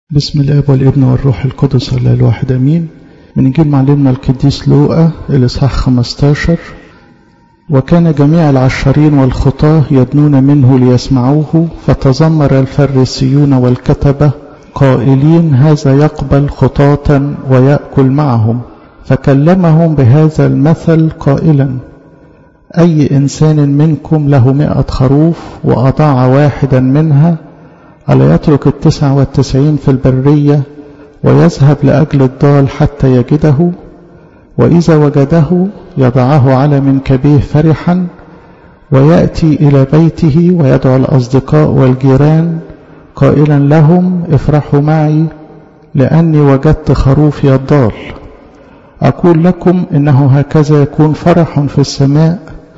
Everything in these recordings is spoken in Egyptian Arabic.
بسم الاب والابن والروح القدس الله الواحد امين من انجيل معلمنا القديس لوقا الاصحاح 15 وكان جميع العشرين والخطاه يدنون منه ليسمعوه فتذمر الفريسيون والكتبه قائلين هذا يقبل خطاة ويأكل معهم فكلمهم بهذا المثل قائلا أي إنسان منكم له مئة خروف وأضاع واحدا منها ألا يترك التسعة والتسعين في البرية ويذهب لأجل الضال حتى يجده وإذا وجده يضعه على منكبيه فرحا ويأتي إلى بيته ويدعو الأصدقاء والجيران قائلا لهم افرحوا معي لأني وجدت خروفي الضال أقول لكم إنه هكذا يكون فرح في السماء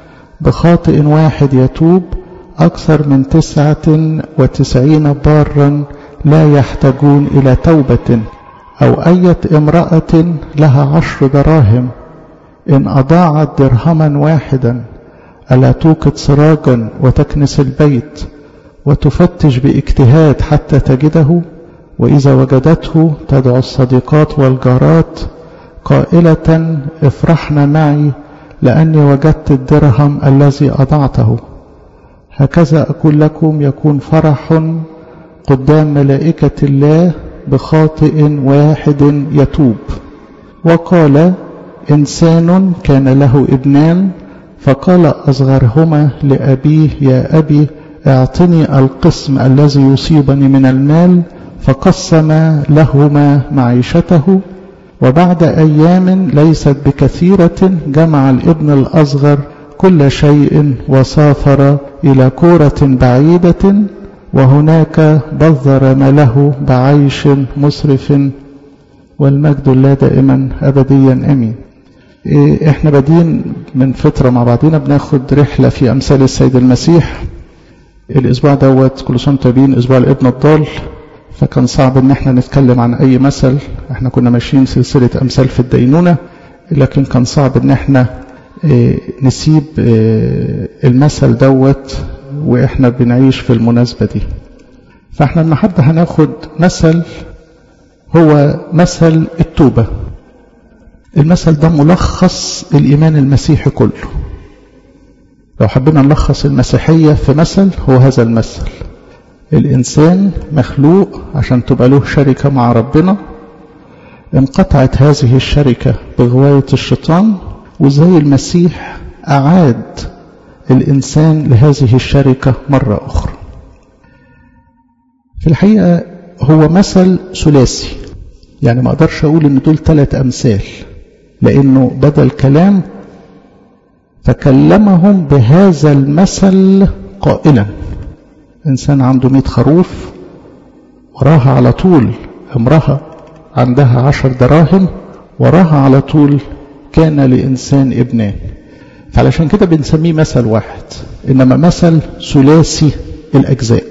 بخاطئ واحد يتوب أكثر من تسعة وتسعين بارا لا يحتاجون إلى توبة أو أية امرأة لها عشر دراهم إن أضاعت درهما واحدا ألا توقد سراجا وتكنس البيت وتفتش باجتهاد حتى تجده وإذا وجدته تدعو الصديقات والجارات قائلة افرحن معي لأني وجدت الدرهم الذي أضعته هكذا أقول لكم يكون فرح قدام ملائكة الله بخاطئ واحد يتوب وقال إنسان كان له ابنان فقال أصغرهما لأبيه يا أبي اعطني القسم الذي يصيبني من المال فقسم لهما معيشته وبعد أيام ليست بكثيرة جمع الابن الأصغر كل شيء وسافر إلى كورة بعيدة وهناك بذر ماله بعيش مسرف والمجد الله دائما أبديا أمين احنا بادين من فترة مع بعضنا بناخد رحلة في أمثال السيد المسيح الأسبوع دوت كل سنة طيبين أسبوع الابن الضال فكان صعب ان احنا نتكلم عن اي مثل احنا كنا ماشيين سلسلة امثال في الدينونة لكن كان صعب ان احنا اه نسيب اه المثل دوت واحنا بنعيش في المناسبة دي فاحنا النهاردة هناخد مثل هو مثل التوبة المثل ده ملخص الإيمان المسيحي كله لو حبينا نلخص المسيحية في مثل هو هذا المثل الإنسان مخلوق عشان تبقى له شركة مع ربنا انقطعت هذه الشركة بغواية الشيطان وزي المسيح أعاد الإنسان لهذه الشركة مرة أخرى في الحقيقة هو مثل ثلاثي يعني ما أقدرش أقول إن دول ثلاث أمثال لأنه بدل كلام فكلمهم بهذا المثل قائلا إنسان عنده مئة خروف وراها على طول امرأة عندها عشر دراهم وراها على طول كان لإنسان ابنان فعلشان كده بنسميه مثل واحد إنما مثل ثلاثي الأجزاء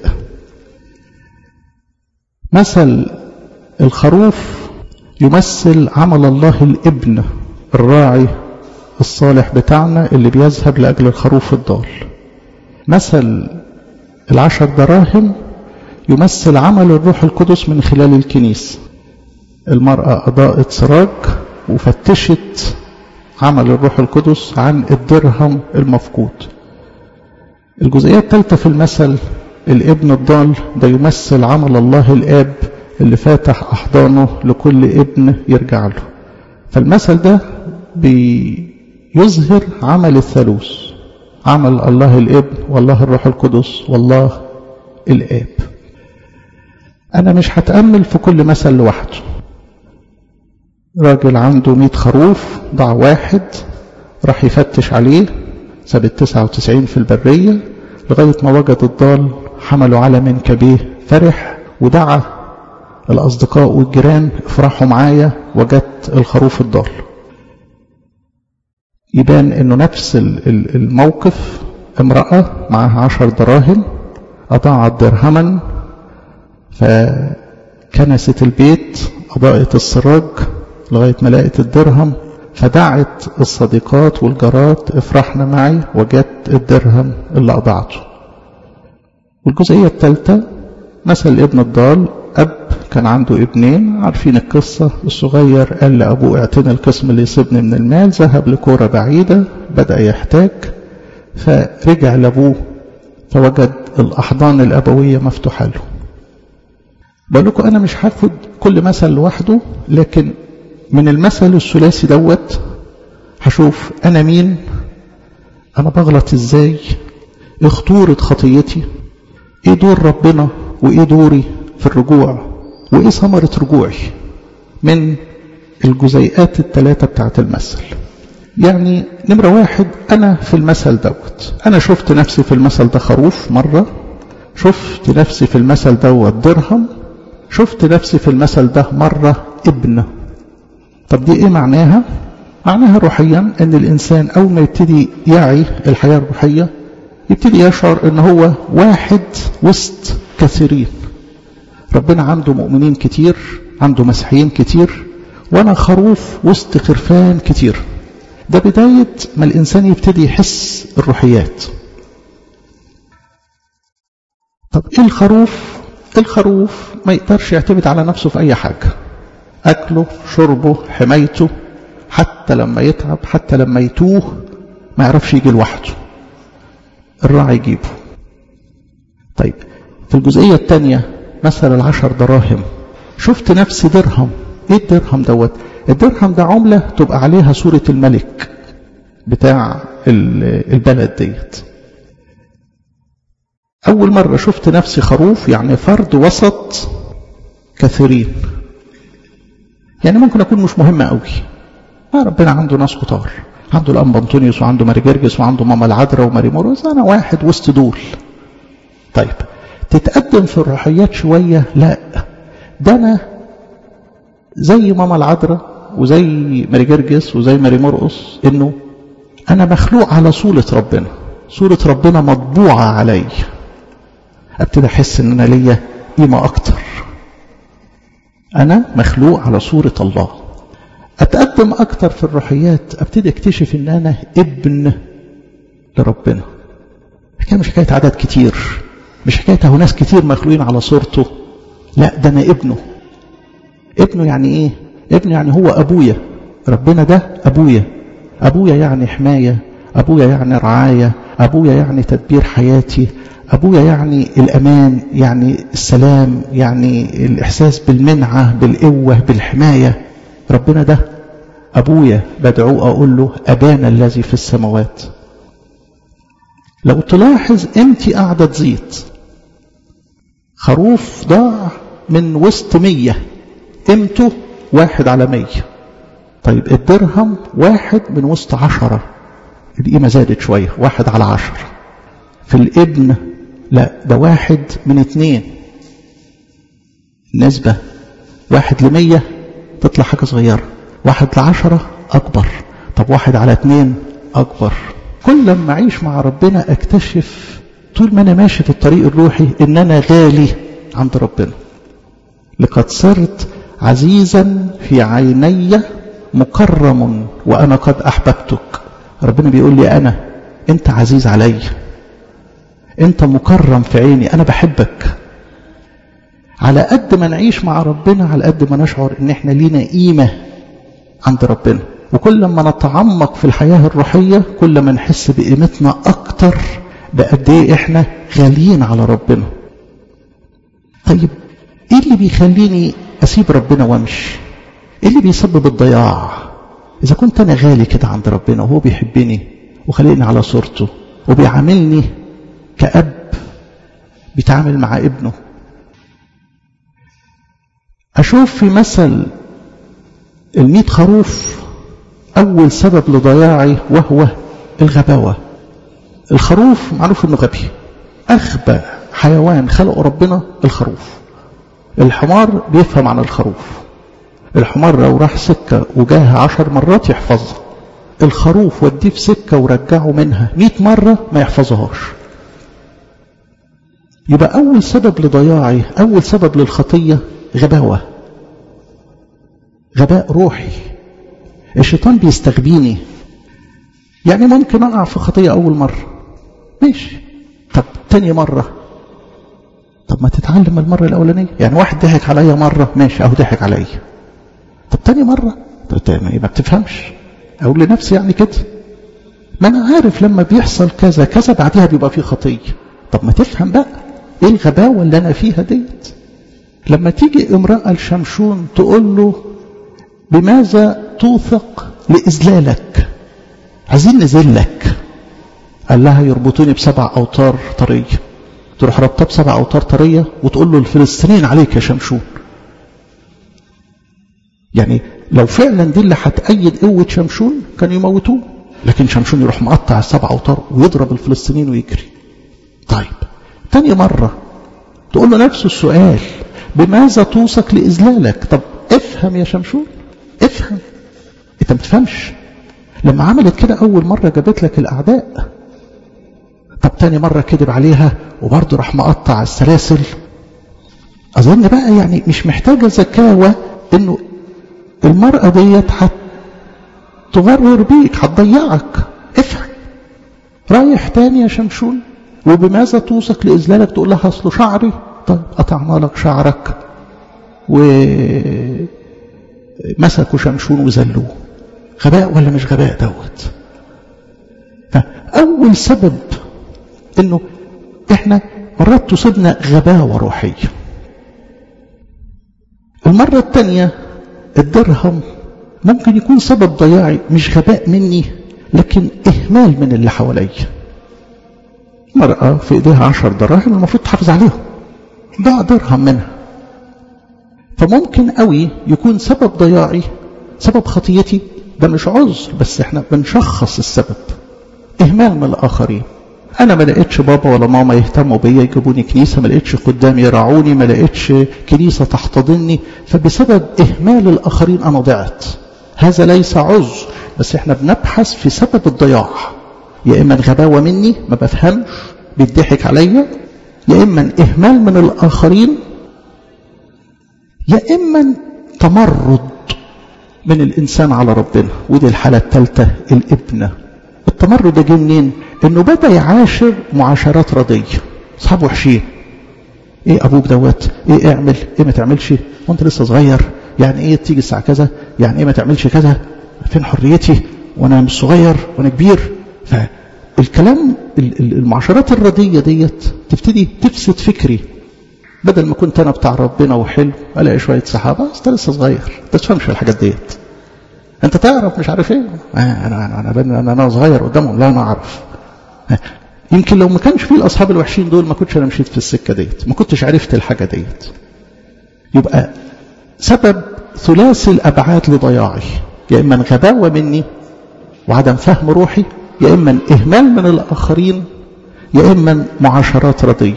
مثل الخروف يمثل عمل الله الابن الراعي الصالح بتاعنا اللي بيذهب لأجل الخروف الضال مثل العشر دراهم يمثل عمل الروح القدس من خلال الكنيسة المرأة أضاءت سراج وفتشت عمل الروح القدس عن الدرهم المفقود الجزئية الثالثة في المثل الابن الضال ده يمثل عمل الله الآب اللي فاتح أحضانه لكل ابن يرجع له فالمثل ده بيظهر عمل الثالوث عمل الله الابن والله الروح القدس والله الآب أنا مش هتأمل في كل مثل لوحده راجل عنده مئة خروف ضاع واحد راح يفتش عليه ساب التسعة وتسعين في البرية لغاية ما وجد الضال حملوا على منكبيه فرح ودعا الأصدقاء والجيران افرحوا معايا وجدت الخروف الضال يبان انه نفس الموقف امرأة معها عشر دراهم أضاعت درهما فكنست البيت أضاءت السراج لغاية ما لقت الدرهم فدعت الصديقات والجارات افرحنا معي وجدت الدرهم اللي أضاعته والجزئية الثالثة مثل ابن الضال أب كان عنده ابنين عارفين القصة الصغير قال لأبوه اعطيني القسم اللي يصيبني من المال ذهب لكورة بعيدة بدأ يحتاج فرجع لأبوه فوجد الأحضان الأبوية مفتوحة له بقول لكم أنا مش هاخد كل مثل لوحده لكن من المثل الثلاثي دوت هشوف أنا مين أنا بغلط إزاي إيه خطورة خطيتي إيه دور ربنا وإيه دوري في الرجوع وإيه ثمرة رجوعي من الجزيئات الثلاثة بتاعت المثل يعني نمرة واحد أنا في المثل دوت أنا شفت نفسي في المثل ده خروف مرة شفت نفسي في المثل دوت درهم شفت نفسي في المثل ده مرة ابن طب دي ايه معناها معناها روحيا ان الانسان اول ما يبتدي يعي الحياة الروحية يبتدي يشعر ان هو واحد وسط كثيرين ربنا عنده مؤمنين كتير عنده مسيحيين كتير وانا خروف وسط خرفان كتير ده بداية ما الانسان يبتدي يحس الروحيات طب ايه الخروف الخروف ما يقدرش يعتمد على نفسه في اي حاجة اكله شربه حمايته حتى لما يتعب حتى لما يتوه ما يعرفش يجي لوحده الراعي يجيبه طيب في الجزئية الثانية مثل العشر دراهم شفت نفسي درهم ايه الدرهم دوت الدرهم ده عملة تبقى عليها صورة الملك بتاع البلد ديت أول مرة شفت نفسي خروف يعني فرد وسط كثيرين يعني ممكن أكون مش مهم قوي ما ربنا عنده ناس كتار عنده الأنبا أنطونيوس وعنده ماري جرجس وعنده ماما العذراء وماري مورس أنا واحد وسط دول طيب تتقدم في الروحيات شوية لا ده أنا زي ماما العذراء وزي ماري جرجس وزي ماري مرقص إنه أنا مخلوق على صورة ربنا صورة ربنا مطبوعة علي ابتدي احس ان انا ليا قيمه اكتر انا مخلوق على صوره الله اتقدم اكتر في الروحيات ابتدي اكتشف ان انا ابن لربنا حكايه مش حكايه عدد كتير مش حكايه اهو ناس كتير مخلوقين على صورته لا ده انا ابنه ابنه يعني ايه ابنه يعني هو ابويا ربنا ده ابويا ابويا يعني حمايه ابويا يعني رعايه ابويا يعني تدبير حياتي أبويا يعني الأمان يعني السلام يعني الإحساس بالمنعة بالقوة بالحماية ربنا ده أبويا بدعوه أقول له أبانا الذي في السماوات لو تلاحظ امتى قاعدة تزيد خروف ضاع من وسط مية قيمته واحد على مية طيب الدرهم واحد من وسط عشرة القيمة زادت شوية واحد على عشرة في الابن لا ده واحد من اتنين نسبة واحد لمية تطلع حاجة صغيرة واحد لعشرة أكبر طب واحد على اتنين أكبر كل ما أعيش مع ربنا أكتشف طول ما أنا ماشي في الطريق الروحي إن أنا غالي عند ربنا لقد صرت عزيزا في عيني مكرم وأنا قد أحببتك ربنا بيقول لي أنا أنت عزيز علي أنت مكرم في عيني أنا بحبك على قد ما نعيش مع ربنا على قد ما نشعر ان احنا لينا قيمة عند ربنا وكل ما نتعمق في الحياة الروحية كل ما نحس بقيمتنا اكتر بقد ايه احنا غاليين على ربنا طيب ايه اللي بيخليني اسيب ربنا وامشي ايه اللي بيسبب الضياع اذا كنت انا غالي كده عند ربنا وهو بيحبني وخلقني على صورته وبيعاملني كأب بيتعامل مع ابنه أشوف في مثل الميت خروف أول سبب لضياعي وهو الغباوة الخروف معروف أنه غبي أغبى حيوان خلقه ربنا الخروف الحمار بيفهم عن الخروف الحمار لو راح سكة وجاها عشر مرات يحفظها الخروف وديه في سكة ورجعه منها مئة مرة ما يحفظهاش يبقى أول سبب لضياعي أول سبب للخطية غباوة غباء روحي الشيطان بيستغبيني يعني ممكن أقع في خطية أول مرة ماشي طب تاني مرة طب طب ما تتعلم المرة الأولانية يعني واحد ضحك عليا مرة ماشي أهو ضحك عليا طب تاني مرة طب ما بتفهمش أقول لنفسي يعني كده ما أنا عارف لما بيحصل كذا كذا بعدها بيبقى فيه خطية طب ما تفهم بقى إيه الغباوة اللي أنا فيها ديت لما تيجي امرأة لشمشون تقول له بماذا توثق لإذلالك عايزين نزلك قال لها يربطوني بسبع أوتار طرية تروح ربطها بسبع أوتار طرية وتقول له الفلسطينيين عليك يا شمشون يعني لو فعلا دي اللي هتأيد قوة شمشون كانوا يموتوه لكن شمشون يروح مقطع السبع أوتار ويضرب الفلسطينيين ويجري طيب تاني مرة تقول له نفس السؤال بماذا توثق لإذلالك طب افهم يا شمشون افهم انت ما بتفهمش لما عملت كده أول مرة جابت لك الأعداء طب تاني مرة كذب عليها وبرضه راح مقطع السلاسل أظن بقى يعني مش محتاجة زكاوة إنه المرأة ديت هتغرر بيك هتضيعك افهم رايح تاني يا شمشون وبماذا توثق لإذلالك تقول لها أصل شعري طيب قطعنا لك شعرك ومسكوا شمشون وذلوه غباء ولا مش غباء دوت فأول سبب انه احنا مرات تصيبنا غباوة روحية المرة الثانية الدرهم ممكن يكون سبب ضياعي مش غباء مني لكن إهمال من اللي حواليا مرأة في إيديها عشر دراهم المفروض تحافظ عليهم ضاع درهم منها فممكن قوي يكون سبب ضياعي سبب خطيتي ده مش عذر بس احنا بنشخص السبب إهمال من الآخرين أنا ما لقيتش بابا ولا ماما يهتموا بيا يجيبوني كنيسة ما لقيتش قدامي يرعوني ما لقيتش كنيسة تحتضني فبسبب إهمال الآخرين أنا ضعت هذا ليس عذر بس احنا بنبحث في سبب الضياع يا إما غباوة مني ما بفهمش بيضحك عليا يا إما إهمال من الآخرين يا إما تمرد من الإنسان على ربنا ودي الحالة الثالثة الابنة التمرد ده جه منين؟ انه بدا يعاشر معاشرات رضيه اصحاب وحشين ايه ابوك دوت ايه اعمل ايه ما تعملش وانت لسه صغير يعني ايه تيجي الساعه كذا يعني ايه ما تعملش كذا فين حريتي وانا مش صغير وانا كبير فالكلام المعاشرات الرديه ديت تبتدي تفسد فكري بدل ما كنت انا بتاع ربنا وحلو الاقي شويه صحابه انت لسه صغير انت تفهمش الحاجات ديت انت تعرف مش عارف ايه انا انا انا انا, أنا صغير قدامهم لا انا اعرف يمكن لو ما كانش في الاصحاب الوحشين دول ما كنتش انا مشيت في السكه ديت ما كنتش عرفت الحاجه ديت يبقى سبب ثلاثي الابعاد لضياعي يا اما غباوه مني وعدم فهم روحي يا اما اهمال من الاخرين يا اما معاشرات رضيه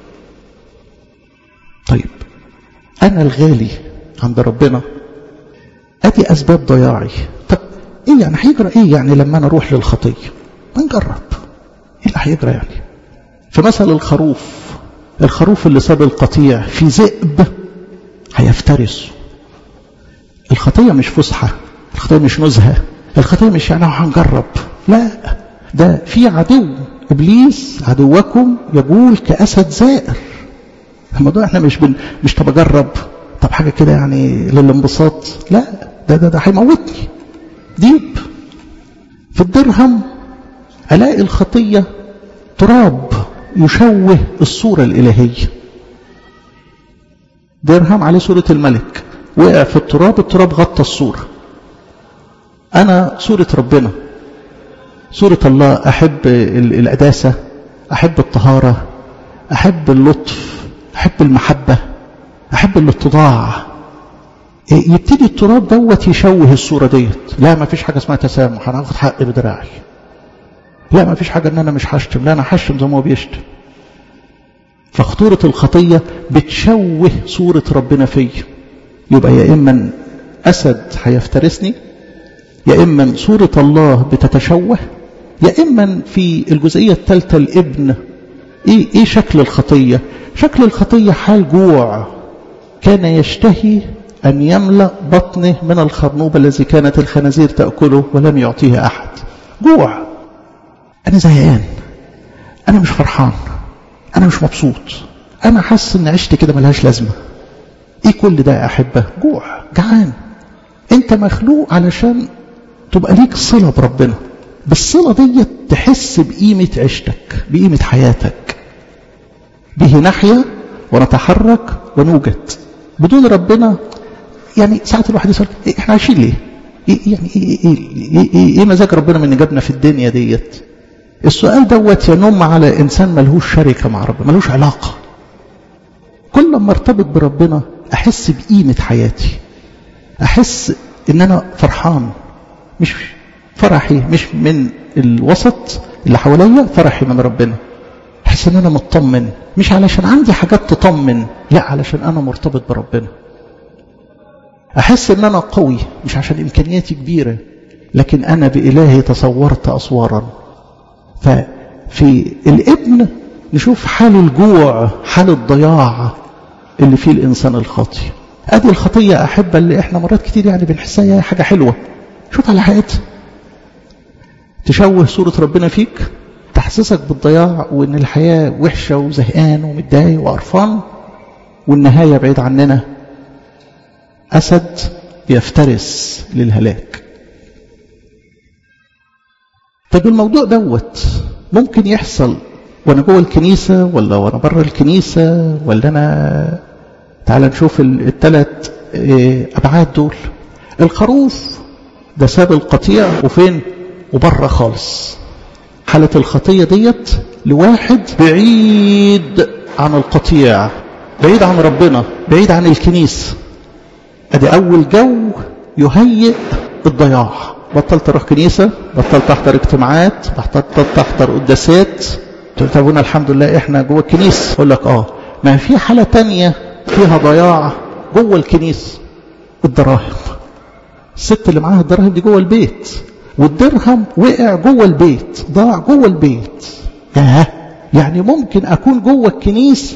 طيب انا الغالي عند ربنا ادي اسباب ضياعي طب ايه يعني هيجرى ايه يعني لما انا اروح للخطيه ما نجرب ايه اللي هيجرى يعني فمثل الخروف الخروف اللي ساب القطيع في ذئب هيفترسه الخطيه مش فسحه الخطيه مش نزهه الخطيه مش يعني هنجرب لا ده في عدو ابليس عدوكم يقول كاسد زائر الموضوع احنا مش بن مش طب اجرب طب حاجه كده يعني للانبساط لا ده ده ده هيموتني ديب في الدرهم الاقي الخطيه تراب يشوه الصوره الالهيه درهم عليه صوره الملك وقع في التراب التراب غطى الصوره انا صوره ربنا صوره الله احب القداسه احب الطهاره احب اللطف احب المحبه احب الاتضاع يبتدي التراب دوت يشوه الصوره ديت لا ما فيش حاجه اسمها تسامح انا هاخد حقي بدراعي لا ما فيش حاجه ان انا مش هشتم لا انا هشتم زي ما هو بيشتم فخطوره الخطيه بتشوه صوره ربنا فيا يبقى يا اما اسد هيفترسني يا اما صوره الله بتتشوه يا اما في الجزئيه الثالثه الابن ايه ايه شكل الخطيه شكل الخطيه حال جوع كان يشتهي أن يملأ بطنه من الخرنوب الذي كانت الخنازير تأكله ولم يعطيه أحد جوع أنا زهقان أنا مش فرحان أنا مش مبسوط انا حاسس ان عشت كده ملهاش لازمه ايه كل ده يا احبه جوع جعان انت مخلوق علشان تبقى ليك صله بربنا بالصله دي تحس بقيمه عيشتك بقيمه حياتك به نحيا ونتحرك ونوجد بدون ربنا يعني ساعات الواحد يسأل إيه احنا عايشين ليه إيه يعني ايه ايه ايه, إيه, إيه مزاج ربنا من جابنا في الدنيا ديت السؤال دوت ينم على انسان ملهوش شركه مع ربنا ملهوش علاقه كل ما ارتبط بربنا احس بقيمه حياتي احس ان انا فرحان مش فرحي مش من الوسط اللي حواليا فرحي من ربنا احس ان انا مطمن مش علشان عندي حاجات تطمن لا علشان انا مرتبط بربنا احس ان انا قوي مش عشان امكانياتي كبيره لكن انا بالهي تصورت اسوارا ففي الابن نشوف حال الجوع حال الضياع اللي فيه الانسان الخاطي ادي الخطيه احبه اللي احنا مرات كتير يعني بنحسها هي حاجه حلوه شوف على حياتها تشوه صوره ربنا فيك تحسسك بالضياع وان الحياه وحشه وزهقان ومتضايق وقرفان والنهايه بعيد عننا اسد يفترس للهلاك طب الموضوع دوت ممكن يحصل وانا جوه الكنيسه ولا وانا بره الكنيسه ولا انا تعال نشوف الثلاث ابعاد دول الخروف ده ساب القطيع وفين وبره خالص حالة الخطية ديت لواحد بعيد عن القطيع بعيد عن ربنا بعيد عن الكنيسة ادي اول جو يهيئ الضياع بطلت اروح كنيسة بطلت احضر اجتماعات بطلت احضر قداسات قلت ابونا الحمد لله احنا جوه الكنيسة اقول لك اه ما في حالة تانية فيها ضياع جوه الكنيسة الدراهم الست اللي معاها الدراهم دي جوه البيت والدرهم وقع جوه البيت ضاع جوه البيت ياه يعني ممكن اكون جوه الكنيسه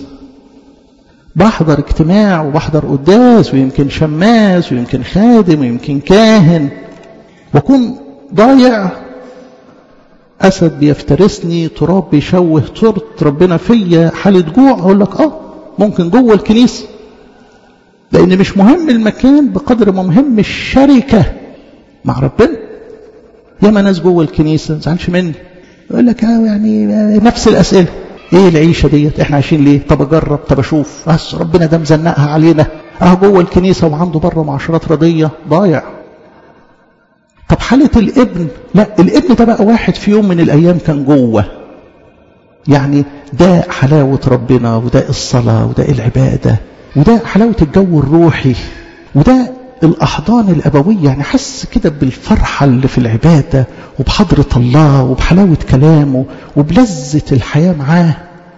بحضر اجتماع وبحضر قداس ويمكن شماس ويمكن خادم ويمكن كاهن واكون ضايع اسد بيفترسني تراب بيشوه صورة ربنا فيا حالة جوع اقول لك اه ممكن جوه الكنيسة لان مش مهم المكان بقدر ما مهم الشركة مع ربنا ياما ناس جوه الكنيسة ما زعلش مني يقول لك اه يعني نفس الاسئلة ايه العيشة ديت احنا عايشين ليه طب اجرب طب اشوف بس ربنا ده مزنقها علينا اه جوه الكنيسة وعنده بره معاشرات رضية ضايع طب حالة الابن لا الابن ده بقى واحد في يوم من الايام كان جوه يعني ده حلاوة ربنا وده الصلاة وده العبادة وده حلاوة الجو الروحي وده الأحضان الأبوية يعني حس كده بالفرحة اللي في العبادة وبحضرة الله وبحلاوة كلامه وبلذة الحياة معاه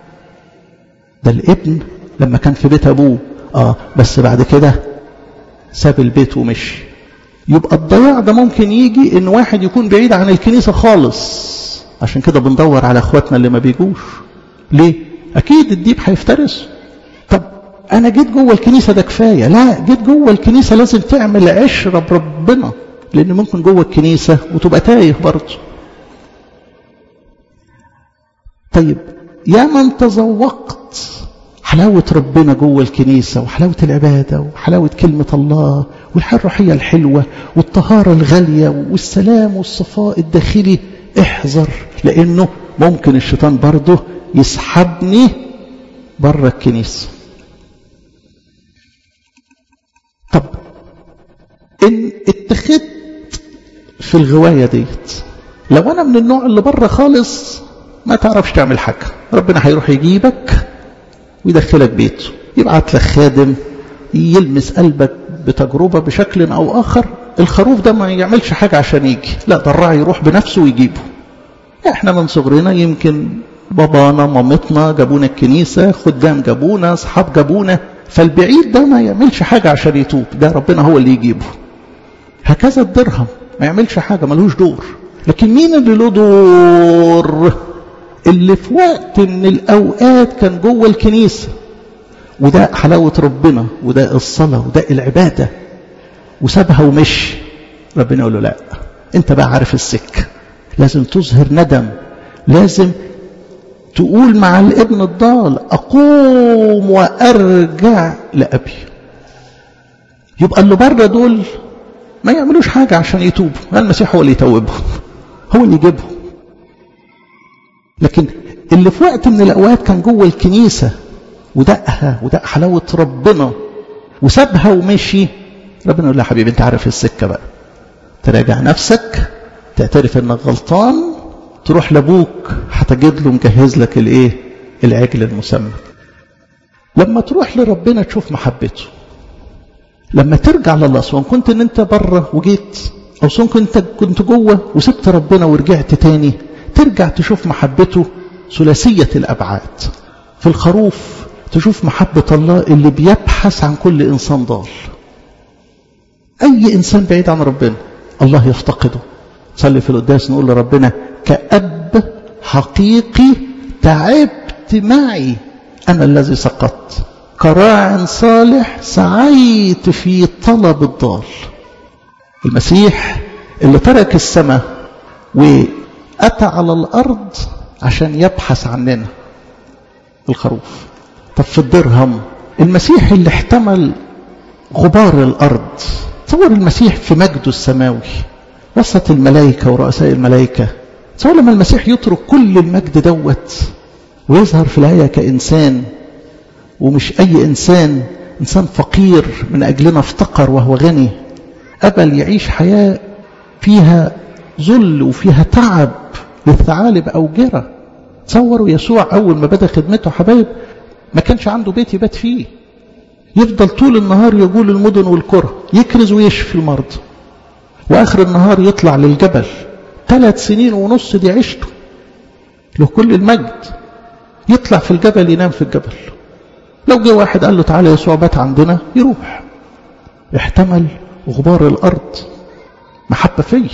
ده الابن لما كان في بيت أبوه آه بس بعد كده ساب البيت ومشي يبقى الضياع ده ممكن يجي ان واحد يكون بعيد عن الكنيسة خالص عشان كده بندور على اخواتنا اللي ما بيجوش ليه اكيد الديب هيفترس طب انا جيت جوه الكنيسة ده كفاية لا جيت جوه الكنيسة لازم تعمل عشرة بربنا لان ممكن جوه الكنيسة وتبقى تايه برضه طيب يا من تذوقت حلاوة ربنا جوه الكنيسة وحلاوة العبادة وحلاوة كلمة الله والحياة الروحية الحلوة والطهارة الغالية والسلام والصفاء الداخلي احذر لأنه ممكن الشيطان برضه يسحبني بره الكنيسة طب إن اتخذت في الغواية ديت لو أنا من النوع اللي بره خالص ما تعرفش تعمل حاجة ربنا هيروح يجيبك ويدخلك بيته يبعت لك خادم يلمس قلبك بتجربة بشكل أو آخر الخروف ده ما يعملش حاجة عشان يجي لا ده الراعي يروح بنفسه ويجيبه احنا من صغرنا يمكن بابانا مامتنا جابونا الكنيسة خدام جابونا أصحاب جابونا فالبعيد ده ما يعملش حاجة عشان يتوب ده ربنا هو اللي يجيبه هكذا الدرهم ما يعملش حاجة ملوش دور لكن مين اللي له دور اللي في وقت من الأوقات كان جوه الكنيسة وده حلاوة ربنا وده الصلاة وده العبادة وسابها ومشي ربنا يقول له لا انت بقى عارف السكة لازم تظهر ندم لازم تقول مع الابن الضال أقوم وأرجع لأبي يبقى اللي بره دول ما يعملوش حاجة عشان يتوبوا المسيح هو اللي يتوبهم هو اللي يجيبهم لكن اللي في وقت من الأوقات كان جوه الكنيسة ودقها ودق حلاوة ربنا وسابها ومشي ربنا يقول له يا حبيبي انت عارف السكة بقى تراجع نفسك تعترف انك غلطان تروح لابوك هتجد له مجهز لك الايه العجل المسمى لما تروح لربنا تشوف محبته لما ترجع لله سواء كنت ان انت بره وجيت او سواء كنت كنت جوه وسبت ربنا ورجعت تاني ترجع تشوف محبته ثلاثية الأبعاد في الخروف تشوف محبة الله اللي بيبحث عن كل إنسان ضال أي إنسان بعيد عن ربنا الله يفتقده صلي في القداس نقول لربنا كأب حقيقي تعبت معي أنا الذي سقطت كراع صالح سعيت في طلب الضال المسيح اللي ترك السماء وأتى على الأرض عشان يبحث عننا الخروف طب في الدرهم المسيح اللي احتمل غبار الأرض تصور المسيح في مجده السماوي وسط الملائكة ورؤساء الملائكة تصور لما المسيح يترك كل المجد دوت ويظهر في الآية كإنسان ومش أي إنسان إنسان فقير من أجلنا افتقر وهو غني أبل يعيش حياة فيها ذل وفيها تعب للثعالب أوجرة تصوروا يسوع أول ما بدأ خدمته حبايب ما كانش عنده بيت يبات فيه يفضل طول النهار يقول المدن والقرى يكرز ويشفي المرضى وآخر النهار يطلع للجبل ثلاث سنين ونص دي عشته له كل المجد يطلع في الجبل ينام في الجبل لو جه واحد قال له تعالى يسوع بات عندنا يروح احتمل غبار الأرض محبة فيه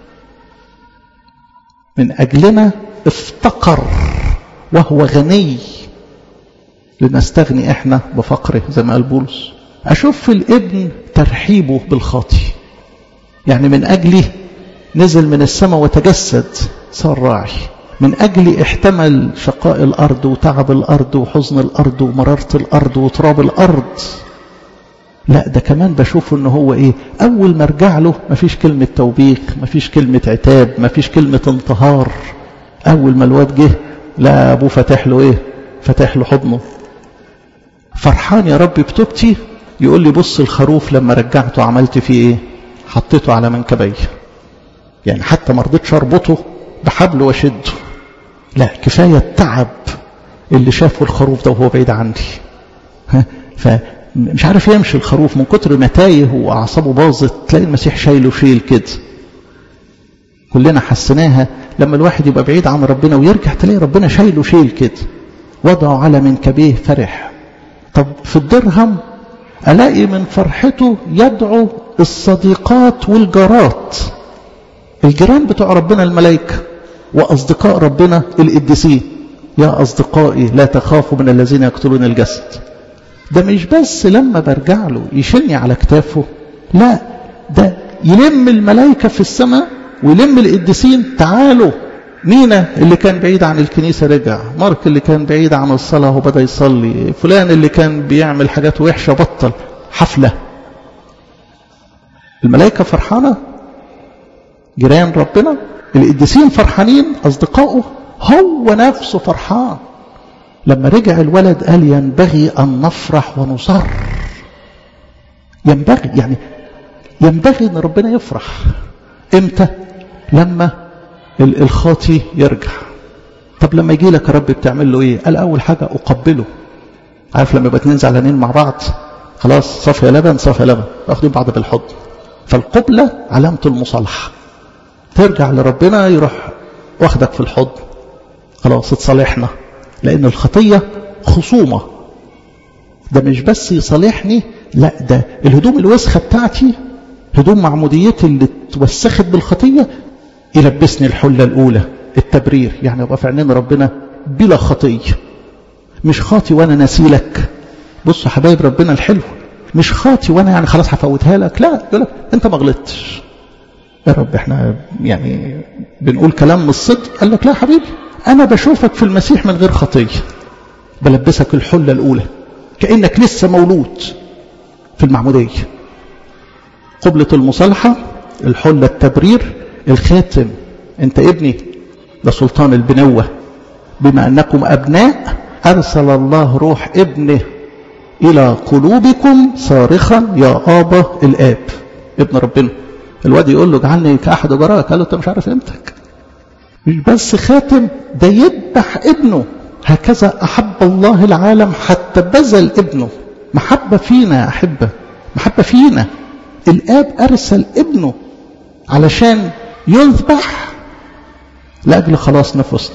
من أجلنا افتقر وهو غني لنستغني احنا بفقره زي ما قال بولس اشوف في الابن ترحيبه بالخاطي يعني من اجلي نزل من السماء وتجسد صار راعي من اجلي احتمل شقاء الارض وتعب الارض وحزن الارض ومراره الارض وتراب الارض لا ده كمان بشوف ان هو ايه اول ما ارجع له مفيش كلمه توبيخ مفيش كلمه عتاب مفيش كلمه انتهار اول ما الواد جه لا ابوه فاتح له ايه فاتح له حضنه فرحان يا رب بتوبتي يقول لي بص الخروف لما رجعته عملت فيه ايه حطيته على منكبي يعني حتى ما رضيتش اربطه بحبل واشده لا كفايه التعب اللي شافه الخروف ده وهو بعيد عني ها فمش عارف يمشي الخروف من كتر ما تايه واعصابه باظت تلاقي المسيح شايله شيل كده كلنا حسناها لما الواحد يبقى بعيد عن ربنا ويرجع تلاقي ربنا شايله شيل كده وضعه على منكبيه فرح طب في الدرهم ألاقي من فرحته يدعو الصديقات والجارات الجيران بتوع ربنا الملائكة وأصدقاء ربنا القديسين يا أصدقائي لا تخافوا من الذين يقتلون الجسد ده مش بس لما برجع له يشني على كتافه لا ده يلم الملائكة في السماء ويلم القديسين تعالوا مينا اللي كان بعيد عن الكنيسة رجع مارك اللي كان بعيد عن الصلاة وبدأ يصلي فلان اللي كان بيعمل حاجات وحشة بطل حفلة الملائكة فرحانة جيران ربنا القديسين فرحانين أصدقائه هو نفسه فرحان لما رجع الولد قال ينبغي أن نفرح ونصر ينبغي يعني ينبغي أن ربنا يفرح إمتى لما الخاطي يرجع طب لما يجي لك يا رب بتعمل له ايه قال اول حاجه اقبله عارف لما يبقى اتنين زعلانين مع بعض خلاص صافي لبن صافي لبن واخدين بعض بالحضن فالقبله علامه المصالحه ترجع لربنا يروح واخدك في الحضن خلاص اتصالحنا لان الخطيه خصومه ده مش بس يصالحني لا ده الهدوم الوسخه بتاعتي هدوم معموديتي اللي اتوسخت بالخطيه يلبسني الحلة الأولى التبرير يعني أبقى في عينين ربنا بلا خطية مش خاطي وأنا نسيلك بص يا حبايب ربنا الحلو مش خاطي وأنا يعني خلاص هفوتها لك لا يقول لك أنت ما غلطتش يا رب احنا يعني بنقول كلام من الصدق قال لك لا حبيبي أنا بشوفك في المسيح من غير خطية بلبسك الحلة الأولى كأنك لسه مولود في المعمودية قبلة المصالحة الحلة التبرير الخاتم انت ابني ده سلطان البنوة بما أنكم أبناء أرسل الله روح ابنه إلى قلوبكم صارخا يا آبا الآب ابن ربنا الواد يقول له اجعلني كأحد جراك قال له أنت مش عارف قيمتك مش بس خاتم ده يذبح ابنه هكذا أحب الله العالم حتى بذل ابنه محبة فينا يا أحبة محبة فينا الآب أرسل ابنه علشان يذبح لأجل خلاص نفسنا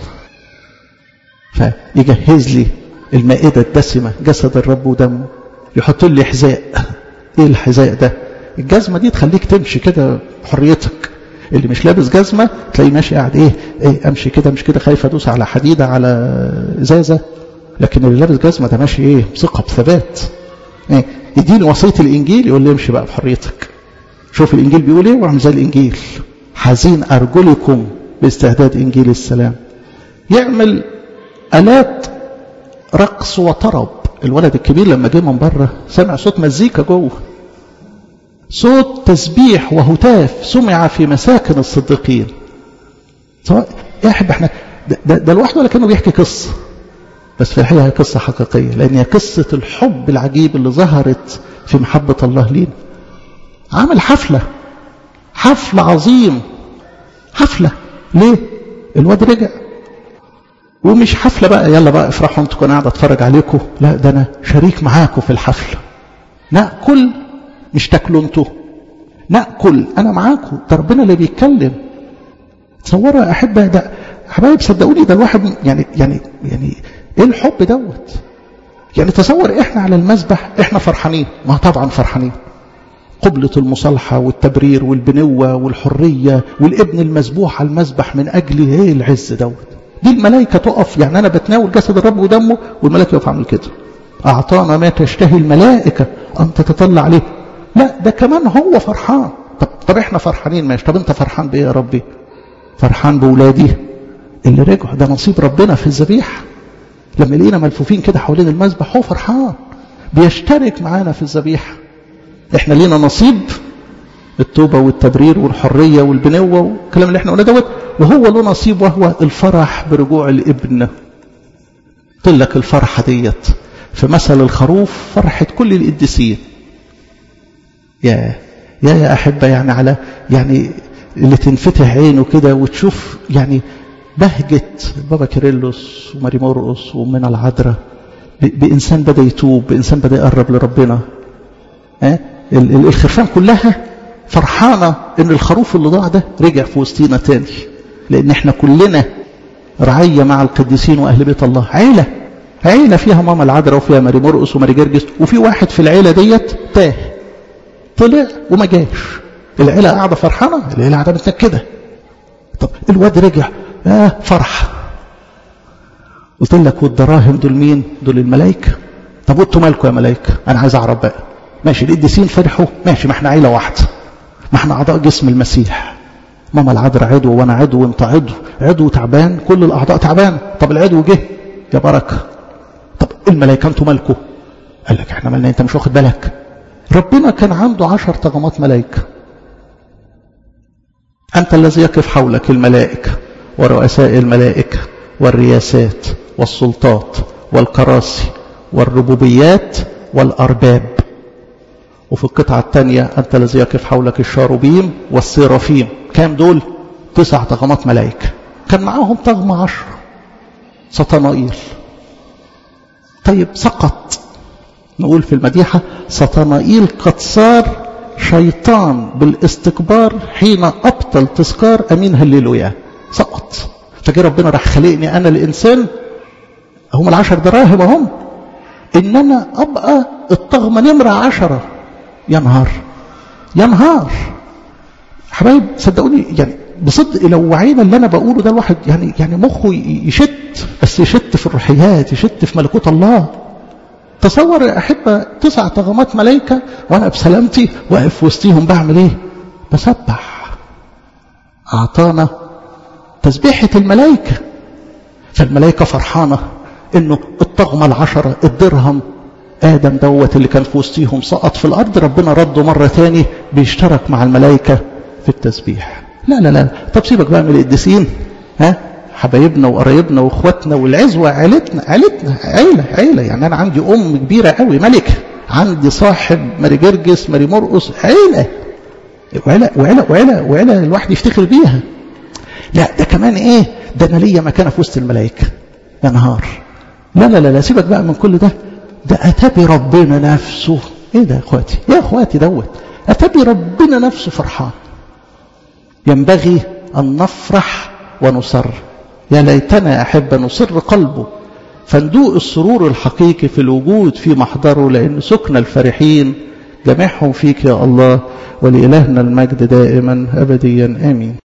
فيجهز لي المائدة الدسمة جسد الرب ودمه يحط لي حذاء ايه الحذاء ده الجزمة دي تخليك تمشي كده بحريتك اللي مش لابس جزمة تلاقيه ماشي قاعد ايه, ايه امشي كده مش كده خايف ادوس على حديدة على ازازة لكن اللي لابس جزمة ده ماشي ايه ثقة بثبات ايه يديني وصية الانجيل يقول لي امشي بقى بحريتك شوف الانجيل بيقول ايه واعمل زي الانجيل حزين ارجلكم باستعداد انجيل السلام يعمل الات رقص وطرب الولد الكبير لما جه من بره سمع صوت مزيكا جوه صوت تسبيح وهتاف سمع في مساكن الصديقين سواء يا احب احنا ده, ده, ده لوحده ولا كانه بيحكي قصه بس في الحقيقه هي قصه حقيقيه لان هي قصه الحب العجيب اللي ظهرت في محبه الله لينا عمل حفله حفله عظيم حفله ليه الواد رجع ومش حفله بقى يلا بقى افرحوا انتوا كنا قاعد اتفرج عليكم لا ده انا شريك معاكم في الحفله ناكل مش تاكلوا انتوا ناكل انا معاكم ده ربنا اللي بيتكلم تصوروا يا احبه ده حبايب صدقوني ده الواحد يعني يعني يعني ايه الحب دوت يعني تصور احنا على المسبح احنا فرحانين ما طبعا فرحانين قبلة المصالحة والتبرير والبنوة والحرية والابن المذبوح على المسبح من أجل ايه العز دوت دي الملائكة تقف يعني أنا بتناول جسد الرب ودمه والملائكة يقف عامل كده أعطانا ما تشتهي الملائكة أن تتطلع عليه لا ده كمان هو فرحان طب, طب احنا فرحانين ماشي طب انت فرحان بايه يا ربي فرحان بولادي اللي رجعوا ده نصيب ربنا في الذبيحه لما لقينا ملفوفين كده حوالين المذبح هو فرحان بيشترك معانا في الذبيحه احنا لينا نصيب التوبه والتبرير والحريه والبنوه والكلام اللي احنا قلنا دوت وهو له نصيب وهو الفرح برجوع الابن قلت لك الفرحه ديت في مثل الخروف فرحه كل القديسين يا يا يا أحبة يعني على يعني اللي تنفتح عينه كده وتشوف يعني بهجة بابا كيرلس وماري مرقس ومنى العذراء بإنسان بدأ يتوب بإنسان بدأ يقرب لربنا ها الخرفان كلها فرحانة إن الخروف اللي ضاع ده رجع في وسطينا تاني لأن احنا كلنا رعية مع القديسين وأهل بيت الله عيلة عيلة فيها ماما العذراء وفيها ماري مرقس وماري جرجس وفي واحد في العيلة ديت تاه طلع وما جاش العيلة قاعدة فرحانة العيلة قاعدة متنكدة طب الواد رجع آه فرح قلت لك والدراهم دول مين دول الملائكة طب وانتوا مالكم يا ملائكة انا عايز اعرف بقى ماشي القديسين فرحوا ماشي ما احنا عيلة واحدة ما احنا اعضاء جسم المسيح ماما العذراء عضو وانا عضو وانت عضو عضو تعبان كل الاعضاء تعبان طب العضو جه يا بركة طب الملائكة انتوا مالكم قال لك احنا مالنا انت مش واخد بالك ربنا كان عنده عشر طغمات ملائكة أنت الذي يقف حولك الملائكة ورؤساء الملائكة والرياسات والسلطات والكراسي والربوبيات والأرباب وفي القطعة الثانية أنت الذي يقف حولك الشاروبيم والسيرافيم كام دول؟ تسع طغمات ملائكة كان معاهم طغم عشر سطنائيل طيب سقط نقول في المديحة سطنائيل قد صار شيطان بالاستكبار حين أبطل تذكار أمين هللويا سقط فجي ربنا راح خلقني أنا الإنسان هم العشر دراهم هم إن أنا أبقى الطغمة نمرة عشرة يا نهار يا نهار حبايب صدقوني يعني بصدق لو وعينا اللي أنا بقوله ده الواحد يعني يعني مخه يشت بس يشت في الروحيات يشت في ملكوت الله تصور يا أحبة تسع طغمات ملائكة وأنا بسلامتي واقف في وسطيهم بعمل إيه بسبح أعطانا تسبيحة الملائكة فالملائكة فرحانة انه الطغمة العشرة الدرهم آدم دوت اللي كان في وسطيهم سقط في الأرض ربنا رده مرة تاني بيشترك مع الملائكة في التسبيح لا لا لا طب سيبك بقى من القديسين ها حبايبنا وقرايبنا واخواتنا والعزوة عيلتنا عيلتنا عيلة عيلة يعني أنا عندي أم كبيرة قوي ملكة عندي صاحب ماري جرجس ماري مرقص عيلة وعيلة وعيلة وعيلة وعيلة الواحد يفتخر بيها لا ده كمان ايه ده انا ليا مكانه في وسط الملائكه يا نهار لا لا لا لا سيبك بقى من كل ده ده اتى ربنا نفسه ايه ده يا اخواتي يا اخواتي دوت اتى ربنا نفسه فرحان ينبغي ان نفرح ونصر يا ليتنا احب نصر قلبه فندوق السرور الحقيقي في الوجود في محضره لان سكن الفرحين جميعهم فيك يا الله ولإلهنا المجد دائما أبديا آمين